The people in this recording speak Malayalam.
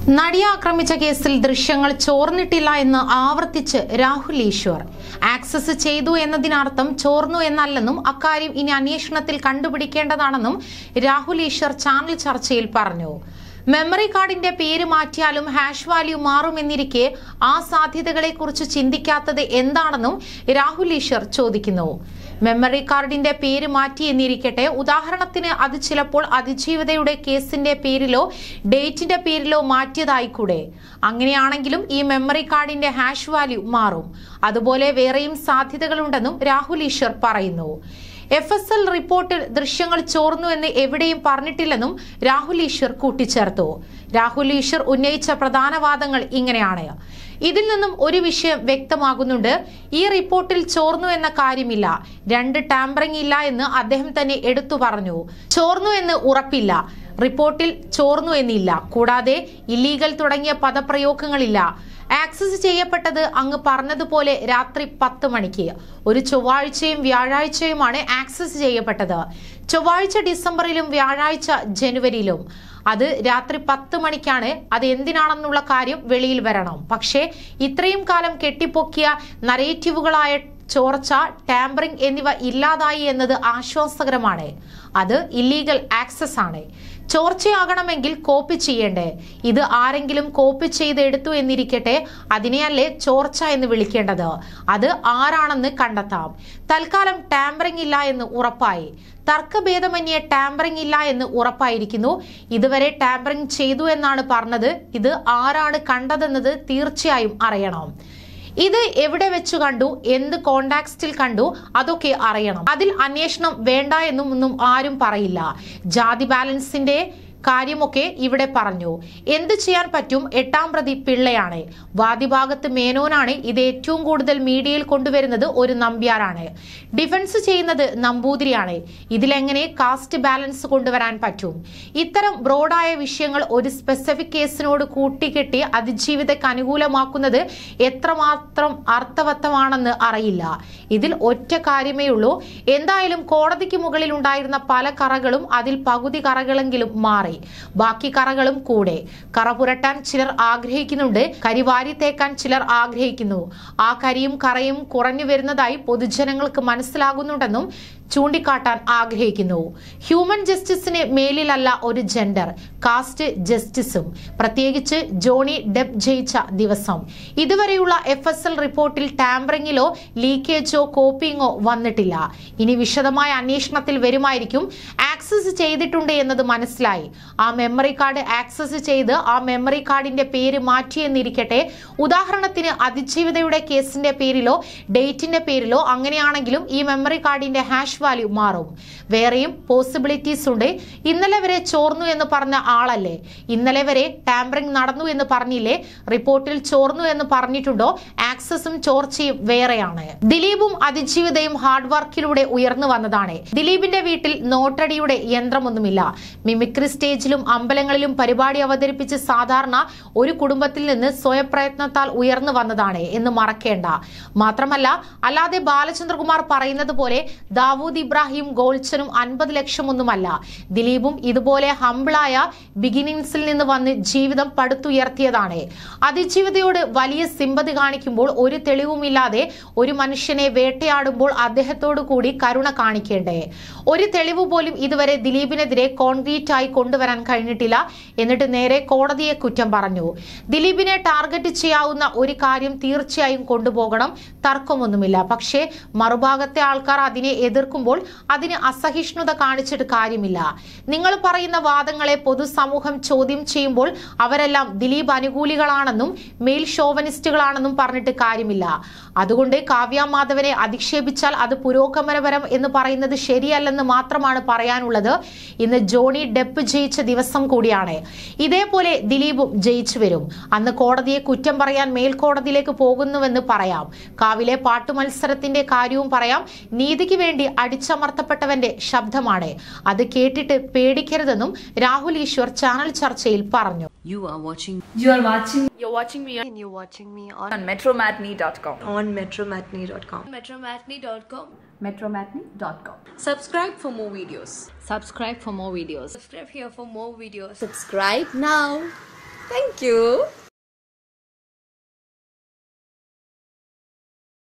നടിയെ ആക്രമിച്ച കേസിൽ ദൃശ്യങ്ങൾ ചോർന്നിട്ടില്ല എന്ന് ആവർത്തിച്ച് രാഹുൽ ഈശ്വർ ആക്സസ് ചെയ്തു എന്നതിനർത്ഥം ചോർന്നു എന്നല്ലെന്നും അക്കാര്യം ഇനി അന്വേഷണത്തിൽ കണ്ടുപിടിക്കേണ്ടതാണെന്നും രാഹുൽ ഈശ്വർ ചാനൽ ചർച്ചയിൽ പറഞ്ഞു മെമ്മറി കാർഡിന്റെ പേര് മാറ്റിയാലും ഹാഷ് വാല്യൂ മാറുമെന്നിരിക്കെ ആ സാധ്യതകളെക്കുറിച്ച് ചിന്തിക്കാത്തത് എന്താണെന്നും രാഹുൽ ഈശ്വർ ചോദിക്കുന്നു മെമ്മറി കാർഡിന്റെ പേര് മാറ്റി എന്നിരിക്കട്ടെ ഉദാഹരണത്തിന് അത് ചിലപ്പോൾ അതിജീവിതയുടെ കേസിന്റെ പേരിലോ ഡേറ്റിന്റെ പേരിലോ മാറ്റിയതായിക്കൂടെ അങ്ങനെയാണെങ്കിലും ഈ മെമ്മറി കാർഡിന്റെ ഹാഷ് വാല്യൂ മാറും അതുപോലെ വേറെയും സാധ്യതകളുണ്ടെന്നും രാഹുൽ ഈശ്വർ പറയുന്നു എഫ് എസ് എൽ റിപ്പോർട്ടിൽ ദൃശ്യങ്ങൾ ചോർന്നു എന്ന് എവിടെയും പറഞ്ഞിട്ടില്ലെന്നും രാഹുൽ ഈശ്വർ കൂട്ടിച്ചേർത്തു രാഹുൽ ഈശ്വർ ഉന്നയിച്ച പ്രധാന വാദങ്ങൾ ഇങ്ങനെയാണ് ഇതിൽ നിന്നും ഒരു വിഷയം വ്യക്തമാകുന്നുണ്ട് ഈ റിപ്പോർട്ടിൽ ചോർന്നു എന്ന കാര്യമില്ല രണ്ട് ടാമ്പറിംഗ് ഇല്ല എന്ന് അദ്ദേഹം തന്നെ എടുത്തു പറഞ്ഞു ചോർന്നു എന്ന് ഉറപ്പില്ല റിപ്പോർട്ടിൽ ചോർന്നു എന്നില്ല കൂടാതെ ഇല്ലീഗൽ തുടങ്ങിയ പദപ്രയോഗങ്ങളില്ല ആക്സസ് ചെയ്യപ്പെട്ടത് അങ്ങ് പറഞ്ഞതുപോലെ രാത്രി പത്ത് മണിക്ക് ഒരു ചൊവ്വാഴ്ചയും വ്യാഴാഴ്ചയുമാണ് ആക്സസ് ചെയ്യപ്പെട്ടത് ചൊവ്വാഴ്ച ഡിസംബറിലും വ്യാഴാഴ്ച ജനുവരിയിലും അത് രാത്രി പത്ത് മണിക്കാണ് അത് എന്തിനാണെന്നുള്ള കാര്യം വെളിയിൽ വരണം പക്ഷേ ഇത്രയും കാലം കെട്ടിപ്പൊക്കിയ നരേറ്റീവുകളായ ചോർച്ച ടാമ്പറിംഗ് എന്നിവ ഇല്ലാതായി എന്നത് ആശ്വാസകരമാണ് അത് ഇല്ലീഗൽ ആക്സസ് ആണ് ചോർച്ചയാകണമെങ്കിൽ കോപ്പി ചെയ്യേണ്ടേ ഇത് ആരെങ്കിലും കോപ്പി ചെയ്ത് എടുത്തു എന്നിരിക്കട്ടെ അതിനെയല്ലേ ചോർച്ച എന്ന് വിളിക്കേണ്ടത് അത് ആരാണെന്ന് കണ്ടെത്താം തൽക്കാലം ടാമ്പറിംഗ് ഇല്ല എന്ന് ഉറപ്പായി തർക്കഭേദമന്യേ ടാമ്പറിംഗ് ഇല്ല എന്ന് ഉറപ്പായിരിക്കുന്നു ഇതുവരെ ടാമ്പറിംഗ് ചെയ്തു എന്നാണ് പറഞ്ഞത് ഇത് ആരാണ് കണ്ടതെന്നത് തീർച്ചയായും അറിയണം ഇത് എവിടെ വെച്ച് കണ്ടു എന്ത് കോണ്ടാക്സ്റ്റിൽ കണ്ടു അതൊക്കെ അറിയണം അതിൽ അന്വേഷണം വേണ്ട എന്നും ഒന്നും ആരും പറയില്ല ജാതി ബാലൻസിന്റെ കാര്യമൊക്കെ ഇവിടെ പറഞ്ഞു എന്ത് ചെയ്യാൻ പറ്റും എട്ടാം പ്രതി പിള്ളയാണ് വാദിഭാഗത്ത് മേനോനാണ് ഇത് ഏറ്റവും കൂടുതൽ മീഡിയയിൽ കൊണ്ടുവരുന്നത് ഒരു നമ്പ്യാരാണ് ഡിഫൻസ് ചെയ്യുന്നത് നമ്പൂതിരിയാണ് ഇതിലെങ്ങനെ കാസ്റ്റ് ബാലൻസ് കൊണ്ടുവരാൻ പറ്റും ഇത്തരം ബ്രോഡായ വിഷയങ്ങൾ ഒരു സ്പെസിഫിക് കേസിനോട് കൂട്ടിക്കെട്ടി അതിജീവിതയ്ക്ക് അനുകൂലമാക്കുന്നത് എത്രമാത്രം അർത്ഥവത്തമാണെന്ന് അറിയില്ല ഇതിൽ ഒറ്റ കാര്യമേ ഉള്ളൂ എന്തായാലും കോടതിക്ക് മുകളിൽ ഉണ്ടായിരുന്ന പല കറകളും അതിൽ പകുതി കറകളെങ്കിലും മാറി ബാക്കി കറകളും കൂടെ കറ പുരട്ടാൻ ചിലർ ആഗ്രഹിക്കുന്നുണ്ട് കരിവാരി തേക്കാൻ ചിലർ ആഗ്രഹിക്കുന്നു ആ കരിയും കറയും കുറഞ്ഞു വരുന്നതായി പൊതുജനങ്ങൾക്ക് മനസ്സിലാകുന്നുണ്ടെന്നും ചൂണ്ടിക്കാട്ടാൻ ആഗ്രഹിക്കുന്നു ഹ്യൂമൻ ജസ്റ്റിസിന് മേലിലല്ല ഒരു ജെൻഡർ കാസ്റ്റ് ജസ്റ്റിസും പ്രത്യേകിച്ച് ജോണി ഡെബ് ജയിച്ച ദിവസം ഇതുവരെയുള്ള എഫ് എസ് എൽ റിപ്പോർട്ടിൽ ടാമ്പറിംഗിലോ ലീക്കേജോ കോപ്പിംഗോ വന്നിട്ടില്ല ഇനി വിശദമായ അന്വേഷണത്തിൽ വരുമായിരിക്കും ആക്സസ് ചെയ്തിട്ടുണ്ട് എന്നത് മനസ്സിലായി ആ മെമ്മറി കാർഡ് ആക്സസ് ചെയ്ത് ആ മെമ്മറി കാർഡിന്റെ പേര് മാറ്റിയെന്നിരിക്കട്ടെ ഉദാഹരണത്തിന് അതിജീവിതയുടെ കേസിന്റെ പേരിലോ ഡേറ്റിന്റെ പേരിലോ അങ്ങനെയാണെങ്കിലും ഈ മെമ്മറി കാർഡിന്റെ ഹാഷ് വാല്യൂ മാറും വേറെയും പോസിബിലിറ്റീസ് ഉണ്ട് ഇന്നലെ വരെ ചോർന്നു എന്ന് പറഞ്ഞ ആളല്ലേ ഇന്നലെ വരെ ടാമ്പറിംഗ് നടന്നു എന്ന് പറഞ്ഞില്ലേ റിപ്പോർട്ടിൽ ചോർന്നു എന്ന് പറഞ്ഞിട്ടുണ്ടോ ആക്സസും ചോർച്ചയും വേറെയാണ് ദിലീപും അതിജീവിതയും ഹാർഡ് വർക്കിലൂടെ ഉയർന്നു വന്നതാണ് ദിലീപിന്റെ വീട്ടിൽ നോട്ടടിയുടെ യന്ത്രമൊന്നുമില്ല മിമിക്രി സ്റ്റേജിലും അമ്പലങ്ങളിലും പരിപാടി അവതരിപ്പിച്ച് സാധാരണ ഒരു കുടുംബത്തിൽ നിന്ന് സ്വയപ്രയത്നത്താൽ ഉയർന്നു വന്നതാണ് എന്ന് മറക്കേണ്ട മാത്രമല്ല അല്ലാതെ ബാലചന്ദ്രകുമാർ പറയുന്നത് പോലെ ദാവൂദ് ഇബ്രാഹിം ഗോൾച്ചനും അൻപത് ലക്ഷമൊന്നുമല്ല ദിലീപും ഇതുപോലെ ഹംബിളായ ബിഗിനിങ്സിൽ നിന്ന് വന്ന് ജീവിതം പടുത്തുയർത്തിയതാണ് അതിജീവിതയോട് വലിയ സിമ്പതി കാണിക്കുമ്പോൾ ഒരു തെളിവുമില്ലാതെ ഒരു മനുഷ്യനെ വേട്ടയാടുമ്പോൾ അദ്ദേഹത്തോടു കൂടി കരുണ കാണിക്കേണ്ടേ ഒരു തെളിവ് പോലും ഇതുവരെ ദിലീപിനെതിരെ കോൺക്രീറ്റ് ആയി കൊണ്ടുവരാൻ കഴിഞ്ഞിട്ടില്ല എന്നിട്ട് നേരെ കോടതിയെ കുറ്റം പറഞ്ഞു ദിലീപിനെ ടാർഗറ്റ് ചെയ്യാവുന്ന ഒരു കാര്യം തീർച്ചയായും കൊണ്ടുപോകണം തർക്കമൊന്നുമില്ല പക്ഷേ മറുഭാഗത്തെ ആൾക്കാർ അതിനെ എതിർക്കുമ്പോൾ അതിന് അസഹിഷ്ണുത കാണിച്ചിട്ട് കാര്യമില്ല നിങ്ങൾ പറയുന്ന വാദങ്ങളെ പൊതുസമൂഹം ചോദ്യം ചെയ്യുമ്പോൾ അവരെല്ലാം ദിലീപ് അനുകൂലികളാണെന്നും മെയിൽ ഷോവനിസ്റ്റുകളാണെന്നും പറഞ്ഞിട്ട് കാര്യമില്ല അതുകൊണ്ട് കാവ്യ മാധവനെ അധിക്ഷേപിച്ചാൽ അത് പുരോഗമനപരം എന്ന് പറയുന്നത് ശരിയല്ലെന്ന് മാത്രമാണ് പറയാനുള്ളത് ഇന്ന് ജോണി ഡെപ്പ് ജയിച്ച ദിവസം കൂടിയാണ് ഇതേപോലെ ദിലീപും ജയിച്ചു വരും അന്ന് കോടതിയെ കുറ്റം പറയാൻ മേൽക്കോടതിയിലേക്ക് പോകുന്നുവെന്ന് പറയാം കാവിലെ പാട്ടു മത്സരത്തിന്റെ കാര്യവും പറയാം നീതിക്ക് വേണ്ടി അടിച്ചമർത്തപ്പെട്ടവന്റെ ശബ്ദമാണ് അത് കേട്ടിട്ട് പേടിക്കരുതെന്നും രാഹുൽ ഈശ്വർ ചാനൽ ചർച്ചയിൽ പറഞ്ഞു You are watching You are watching You're watching me on, and you're watching me on, on metromatney.com. on metromatney.com. metromatney.com. Metromatney.com. subscribe for more videos subscribe for more videos Subscribe here for more videos. Subscribe now. Thank you.